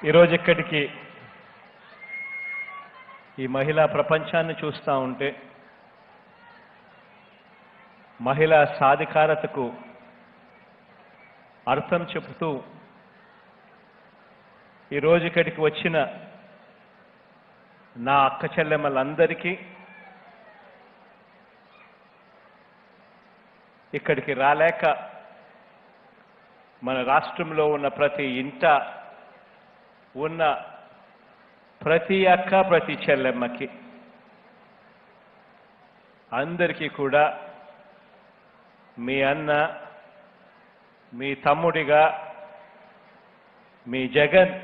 ఈరోజు ఇక్కడికి ఈ మహిళా ప్రపంచాన్ని చూస్తూ ఉంటే మహిళా సాధికారతకు అర్థం చెబుతూ ఈరోజు ఇక్కడికి వచ్చిన నా అక్క చెల్లెమ్మలందరికీ ఇక్కడికి రాలేక మన రాష్ట్రంలో ఉన్న ప్రతి ఇంట ఉన్న ప్రతి అక్క ప్రతి చెల్లెమ్మకి అందరికీ కూడా మీ అన్న మీ తమ్ముడిగా మీ జగన్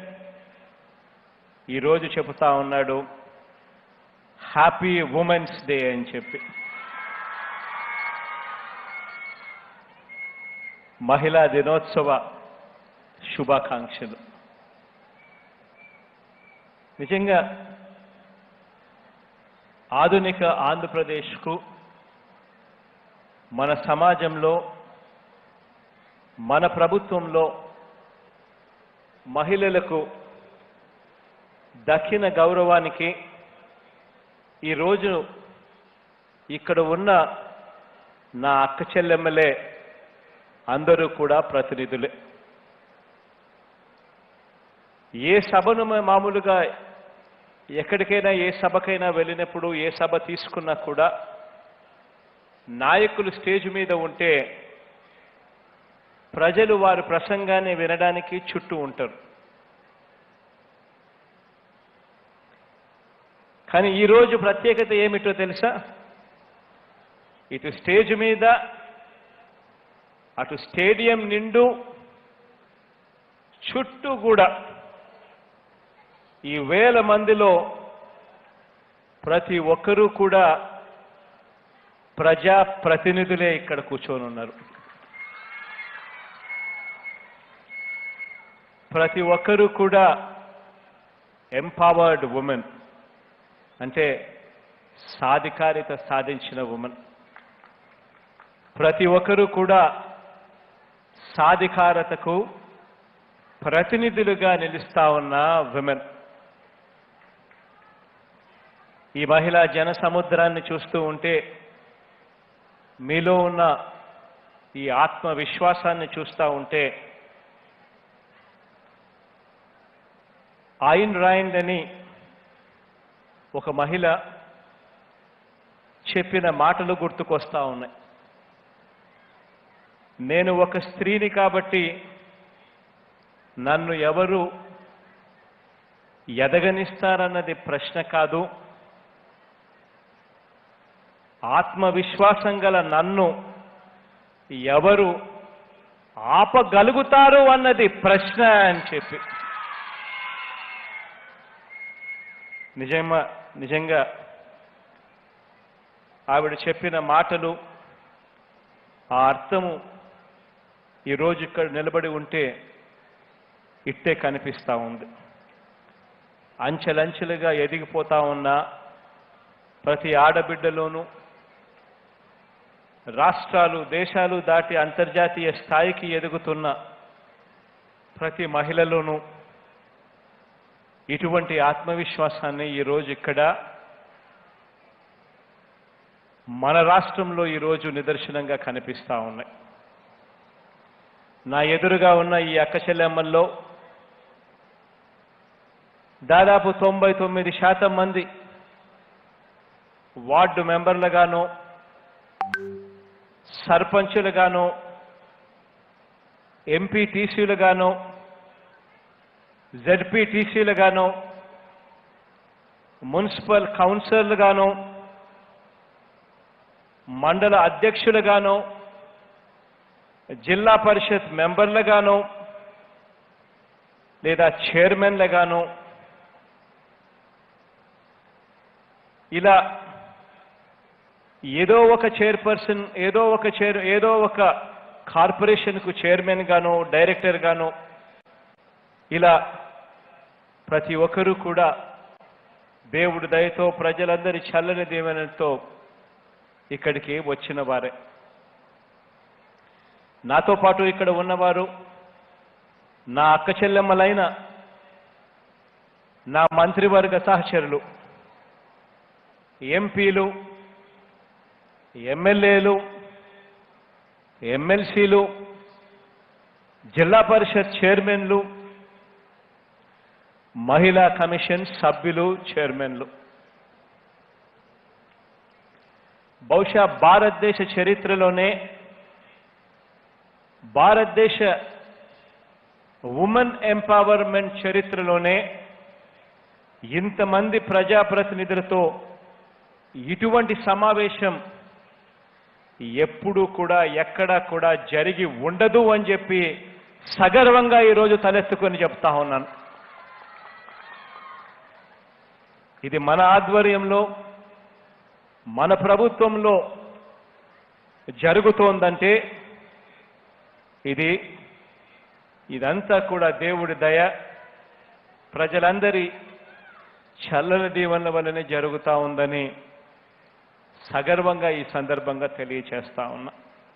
ఈరోజు చెబుతా ఉన్నాడు హ్యాపీ ఉమెన్స్ డే అని చెప్పి మహిళా దినోత్సవ శుభాకాంక్షలు నిజంగా ఆధునిక ఆంధ్రప్రదేశ్కు మన సమాజంలో మన ప్రభుత్వంలో మహిళలకు దక్కిన గౌరవానికి ఈరోజు ఇక్కడ ఉన్న నా అక్క చెల్లెమ్మలే అందరూ కూడా ప్రతినిధులే ఏ సభను మ- మామూలుగా ఎక్కడికైనా ఏ సభకైనా వెళ్ళినప్పుడు ఏ సభ తీసుకున్నా కూడా నాయకులు స్టేజ్ మీద ఉంటే ప్రజలు వారి ప్రసంగాన్ని వినడానికి చుట్టూ ఉంటారు కానీ ఈరోజు ప్రత్యేకత ఏమిటో తెలుసా ఇటు స్టేజ్ మీద అటు స్టేడియం నిండు చుట్టూ కూడా ఈ వేల మందిలో ప్రతి ఒక్కరూ కూడా ప్రజా ప్రతినిధులే ఇక్కడ కూర్చొని ఉన్నారు ప్రతి ఒక్కరూ కూడా ఎంపవర్డ్ ఉమెన్ అంటే సాధికారిత సాధించిన ఉమెన్ ప్రతి ఒక్కరూ కూడా సాధికారతకు ప్రతినిధులుగా నిలుస్తా ఉన్న విమెన్ ఈ మహిళా జన సముద్రాన్ని చూస్తూ ఉంటే మీలో ఉన్న ఈ ఆత్మవిశ్వాసాన్ని చూస్తూ ఉంటే ఐన్ రాయిండ్ అని ఒక మహిళ చెప్పిన మాటలు గుర్తుకొస్తా ఉన్నాయి నేను ఒక స్త్రీని కాబట్టి నన్ను ఎవరు ఎదగనిస్తారన్నది ప్రశ్న కాదు ఆత్మవిశ్వాసం గల నన్ను ఎవరు ఆపగలుగుతారు అన్నది ప్రశ్న అని చెప్పి నిజంగా నిజంగా ఆవిడ చెప్పిన మాటలు ఆ అర్థము ఈరోజు ఇక్కడ నిలబడి ఉంటే ఇట్టే కనిపిస్తా ఉంది అంచెలంచెలుగా ఎదిగిపోతా ఉన్న ప్రతి ఆడబిడ్డలోనూ రాష్ట్రాలు దేశాలు దాటి అంతర్జాతీయ స్థాయికి ఎదుగుతున్న ప్రతి మహిళలోనూ ఇటువంటి ఆత్మవిశ్వాసాన్ని ఈరోజు ఇక్కడ మన రాష్ట్రంలో ఈరోజు నిదర్శనంగా కనిపిస్తా ఉన్నాయి నా ఎదురుగా ఉన్న ఈ అక్క చెల్లెమ్మల్లో దాదాపు తొంభై తొమ్మిది శాతం మంది వార్డు మెంబర్లుగాను సర్పంచులుగాను ఎంపీటీసీలుగాను జెడ్పీటీసీలుగాను మున్సిపల్ కౌన్సిలర్లుగాను మండల అధ్యక్షులుగాను జిల్లా పరిషత్ మెంబర్లుగాను లేదా చైర్మన్లుగాను ఇలా ఏదో ఒక చైర్పర్సన్ ఏదో ఒక చైర్ ఏదో ఒక కార్పొరేషన్కు చైర్మన్ గాను డైరెక్టర్ గాను ఇలా ప్రతి ఒక్కరూ కూడా దేవుడి దయతో ప్రజలందరి చల్లని దీవెనతో ఇక్కడికి వచ్చిన వారే నాతో పాటు ఇక్కడ ఉన్నవారు నా అక్క చెల్లెమ్మలైన నా మంత్రివర్గ సహచరులు ఎంపీలు ఎమ్మెల్యేలు ఎమ్మెల్సీలు జిల్లా పరిషత్ చైర్మన్లు మహిళా కమిషన్ సభ్యులు చైర్మన్లు బహుశా భారతదేశ చరిత్రలోనే భారతదేశ ఉమెన్ ఎంపవర్మెంట్ చరిత్రలోనే ఇంతమంది ప్రజాప్రతినిధులతో ఇటువంటి సమావేశం ఎప్పుడు కూడా ఎక్కడా కూడా జరిగి ఉండదు అని చెప్పి సగర్వంగా ఈరోజు తలెత్తుకొని చెప్తా ఉన్నాను ఇది మన ఆధ్వర్యంలో మన ప్రభుత్వంలో జరుగుతోందంటే ఇది ఇదంతా కూడా దేవుడి దయ ప్రజలందరి చల్లని దీవెనల వల్లనే జరుగుతూ ఉందని సగర్వంగా ఈ సందర్భంగా తెలియచేస్తా ఉన్నా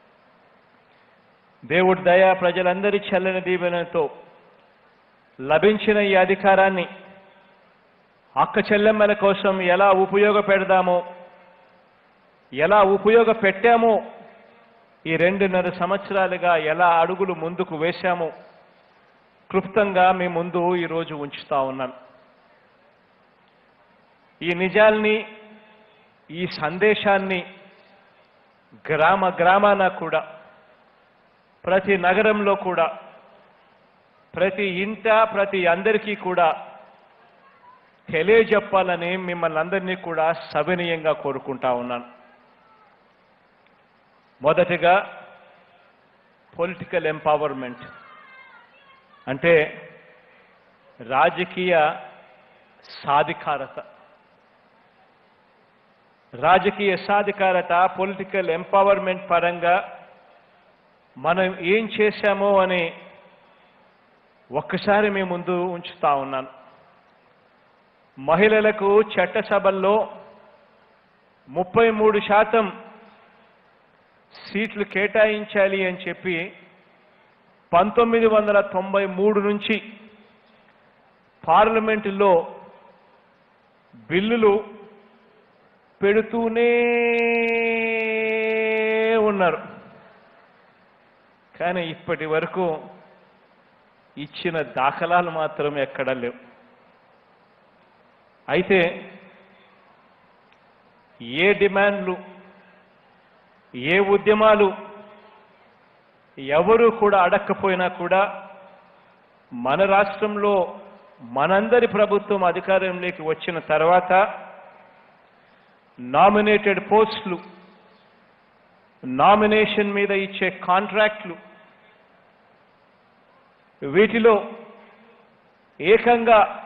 దేవుడి దయ ప్రజలందరి చల్లని దీవెనతో లభించిన ఈ అధికారాన్ని అక్క చెల్లెమ్మల కోసం ఎలా ఉపయోగపెడదామో ఎలా ఉపయోగపెట్టామో ఈ రెండున్నర సంవత్సరాలుగా ఎలా అడుగులు ముందుకు వేశామో క్లుప్తంగా మీ ముందు ఈరోజు ఉంచుతా ఉన్నాను ఈ నిజాల్ని ఈ సందేశాన్ని గ్రామ గ్రామాన కూడా ప్రతి నగరంలో కూడా ప్రతి ఇంట ప్రతి అందరికీ కూడా తెలియజెప్పాలని మిమ్మల్ని అందరినీ కూడా సవినీయంగా కోరుకుంటా ఉన్నాను మొదటిగా పొలిటికల్ ఎంపవర్మెంట్ అంటే రాజకీయ సాధికారత రాజకీయ సాధికారత పొలిటికల్ ఎంపవర్మెంట్ పరంగా మనం ఏం చేశామో అని ఒక్కసారి మీ ముందు ఉంచుతా ఉన్నాను మహిళలకు చట్టసభల్లో ముప్పై మూడు శాతం సీట్లు కేటాయించాలి అని చెప్పి పంతొమ్మిది వందల తొంభై మూడు నుంచి పార్లమెంటులో బిల్లులు పెడుతూనే ఉన్నారు కానీ ఇప్పటి వరకు ఇచ్చిన దాఖలాలు మాత్రం ఎక్కడా లేవు అయితే ఏ డిమాండ్లు ఏ ఉద్యమాలు ఎవరు కూడా అడక్కపోయినా కూడా మన రాష్ట్రంలో మనందరి ప్రభుత్వం అధికారంలోకి వచ్చిన తర్వాత నామినేటెడ్ పోస్టులు నామినేషన్ మీద ఇచ్చే కాంట్రాక్ట్లు వీటిలో ఏకంగా